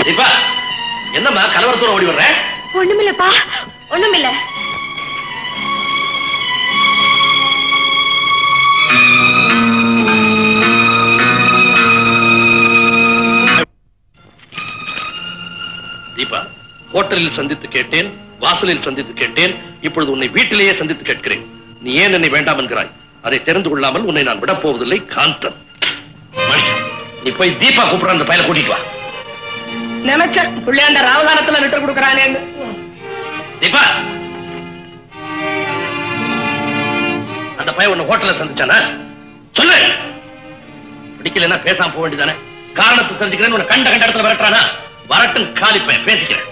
தீபா என்னம்மா கலவரத்தோட ஓடி வர்ற ஒண்ணுமில்லப்பா ஒண்ணுமில்ல தீபா ஹோட்டலில் சந்தித்து கேட்டேன் வாசலில் சந்தித்து கேட்டேன் இப்பொழுது உன்னை வீட்டிலேயே சந்தித்து கேட்கிறேன் நீ ஏன் என்னை வேண்டாம் என்கிறாய் அதை தெரிந்து கொள்ளாமல் உன்னை நான் விடப் போவதில்லை காந்தன் மணி, நீ போய் தீபா கூப்பிடுற அந்த பையலை கூட்டிட்டு வா நினைச்சேன் பிள்ளையாண்ட ராவகாலத்துல விட்டு கொடுக்கறானேன்னு தீபா அந்த பையன் உன்னை ஹோட்டல்ல சந்திச்சானா சொல்லு பிடிக்கலன்னா பேசாம போக வேண்டியதானே காரணத்தை தெரிஞ்சுக்கிறேன் உன்னை கண்ட கண்ட இடத்துல விரட்டுறானா வரட்டும் காலி பையன் பேசிக்கிறேன்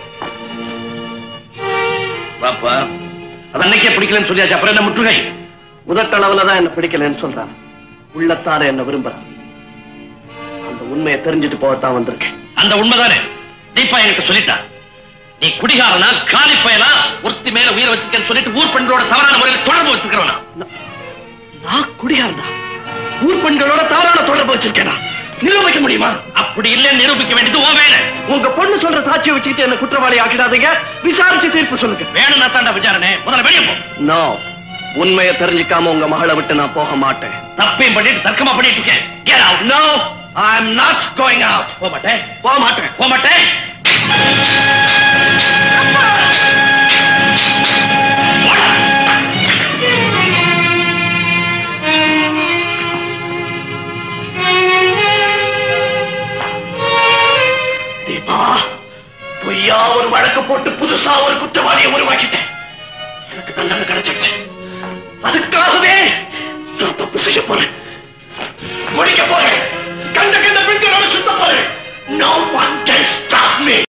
பாப்பா அது அன்னைக்கே பிடிக்கலன்னு சொல்லியாச்சு அப்புறம் என்ன முற்றுகை முதட்டளவுல தான் என்ன பிடிக்கலன்னு சொல்றான் உள்ளத்தார என்ன விரும்புறான் அந்த உண்மையை தெரிஞ்சுட்டு போகத்தான் வந்திருக்கேன் அந்த உண்மைதானே தீபா என்கிட்ட சொல்லிட்டா நீ குடிகாரனா காலி பயலா ஒருத்தி மேல உயிரை வச்சிருக்கேன்னு சொல்லிட்டு ஊர் பெண்களோட தவறான முறையில் தொடர்பு வச்சிருக்கிறவனா நான் குடிகாரனா ஊர் பெண்களோட தவறான தொடர்பு வச்சிருக்கேனா நிரூபிக்க முடியுமா அப்படி இல்லைன்னு நிரூபிக்க வேண்டியது உன் வேலை உங்க பொண்ணு சொல்ற சாட்சியை வச்சுக்கிட்டு என்ன குற்றவாளி ஆக்கிடாதீங்க விசாரிச்சு தீர்ப்பு சொல்லுங்க வேணும்னா தாண்டா விசாரணை முதல்ல வெளியே போ நோ உண்மையை தெரிஞ்சுக்காம உங்க மகளை விட்டு நான் போக மாட்டேன் தப்பையும் பண்ணிட்டு தர்க்கமா பண்ணிட்டு இருக்கேன் Get out. No I am not going out போக மாட்டேன் போக மாட்டேன் போக மாட்டேன் போடா. தீபா பொய்யா ஒரு வழக்கு போட்டு புதுசா ஒரு குற்றவாளியை உருவாக்கிட்டேன் எனக்கு தண்டனை கிடைச்சிருச்சு அதுக்காகவே நான் தப்பு செய்ய போறேன் முடிக்க போறேன் கண்ட கண்ட பெண்களோட சுத்த போறேன் No one can stop me.